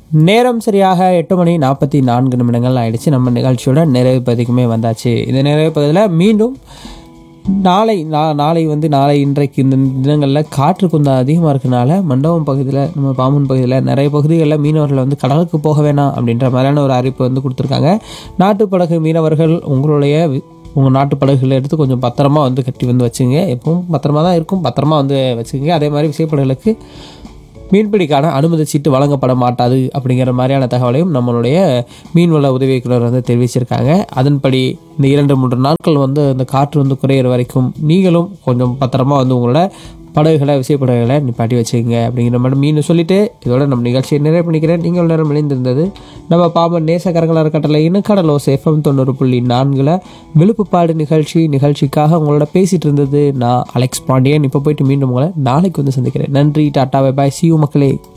நேரம் சரியாக எட்டு மணி நாற்பத்தி நான்கு நிமிடங்கள் ஆயிடுச்சு நம்ம நிகழ்ச்சியோட நிறைவு பகுதிக்குமே வந்தாச்சு இந்த நிறைவு பகுதியில் மீண்டும் நாளை நா நாளை வந்து நாளை இன்றைக்கு இந்த தினங்களில் காற்று கொஞ்சம் அதிகமாக இருக்கனால மண்டபம் பகுதியில் நம்ம பாம்பன் பகுதியில் நிறைய பகுதிகளில் மீனவர்கள் வந்து கடலுக்கு போக வேணாம் அப்படின்ற மாதிரியான ஒரு அறிவிப்பு வந்து கொடுத்துருக்காங்க நாட்டுப்படகு மீனவர்கள் உங்களுடைய வி- உங்கள் நாட்டு படகுகளை எடுத்து கொஞ்சம் பத்திரமா வந்து கட்டி வந்து வச்சுங்க எப்பவும் பத்திரமா தான் இருக்கும் பத்திரமா வந்து வச்சுக்கோங்க அதே மாதிரி விசைப்படகுகளுக்கு மீன்பிடிக்கான அனுமதி சீட்டு வழங்கப்பட மாட்டாது அப்படிங்கிற மாதிரியான தகவலையும் நம்மளுடைய மீன்வள உதவி இயக்குனர் வந்து தெரிவிச்சிருக்காங்க அதன்படி இந்த இரண்டு மூன்று நாட்கள் வந்து அந்த காற்று வந்து குறையிற வரைக்கும் நீங்களும் கொஞ்சம் பத்திரமா வந்து உங்களோட படகுகளை விசைப்படகுகளை நிப்பாட்டி வச்சுக்கோங்க அப்படிங்கிற மாதிரி மீன் சொல்லிட்டு இதோட நம்ம நிகழ்ச்சியை நிறைவு பண்ணிக்கிறேன் நீங்கள் நேரம் இணைந்திருந்தது நம்ம பாம்பன் நேசக்கரங்கள் அறக்கட்டளையின் கடலோஸ் எஃப்எம் தொண்ணூறு புள்ளி நான்கில் விழுப்புப்பாடு நிகழ்ச்சி நிகழ்ச்சிக்காக உங்களோட பேசிட்டு இருந்தது நான் அலெக்ஸ் பாண்டியன் இப்போ போயிட்டு மீண்டும் உங்களை நாளைக்கு வந்து சந்திக்கிறேன் நன்றி டாட்டா பை பாய் சியூ மக்களே